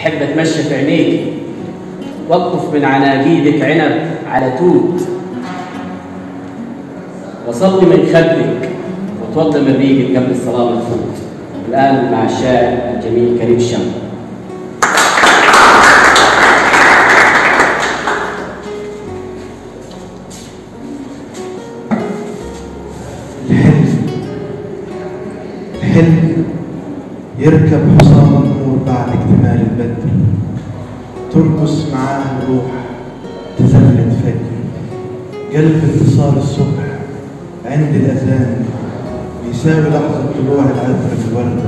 أحب أتمشى في عينيك واقطف من عناجيدك عنب على توت وصلي من خدك وتوضى من ريقك قبل الصلاة ما تفوت الآن مع الشاعر الجميل كريم الشام الحلم الحلم يركب حصان النور بعد اكتمال البدر ترقص معاه الروح تزلت فجر قلب اتصال الصبح عند الأذان بيساوي لحظة طلوع العطر في الوردة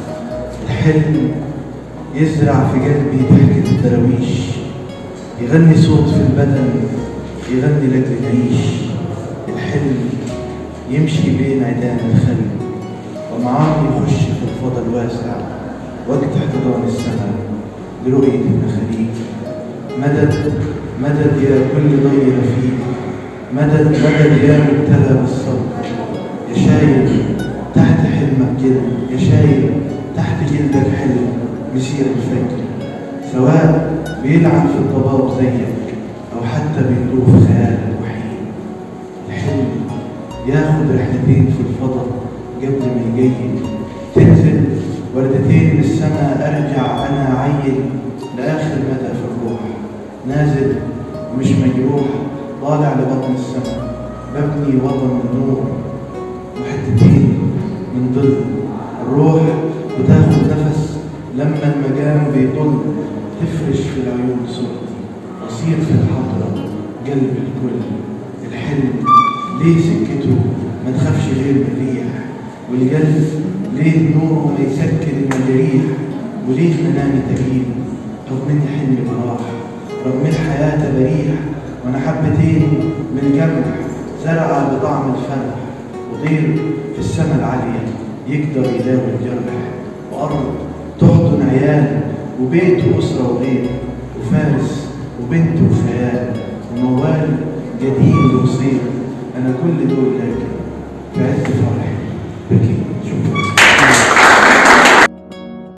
الحلم يزرع في قلبي ضحكة الدراويش يغني صوت في البدن يغني لأجل نعيش الحلم يمشي بين عيدان الخل ومعاه يخش في الفضاء الواسع وقت احتضان السماء لرؤية المخاليق مدد مدد يا كل ضي رفيق مدد مدد يا مبتلى بالصبر يا شايل تحت حلمك جلد يا شايل تحت جلدك حلم مسير الفجر سواء بيلعب في الضباب زيك أو حتى بيطوف خيالك وحيد الحلم ياخد رحلتين في الفضاء قبل ما يجي تنزل وردتين للسماء ارجع انا عيل لاخر مدى في الروح نازل ومش مجروح طالع لبطن السماء ببني وطن النور وحتتين من ظل الروح بتاخد نفس لما المجال بيطل تفرش في العيون صورتي وصير في الحضرة قلب الكل الحلم ليه سكته ما تخافش غير من الريح والقلب ليه نوره ما يسكن المجاريح وليه منامي تجيب رغم اني حلمي براح رغم الحياة بريح وانا حبتين من جمع زرعة بطعم الفرح وطير في السماء العالية يقدر يداوي الجرح وأرض تحضن عيال وبيت وأسرة وغير وفارس وبنت وخيال وموال جديد وصير أنا كل دول لكن في عز فرحي بكيت شكرا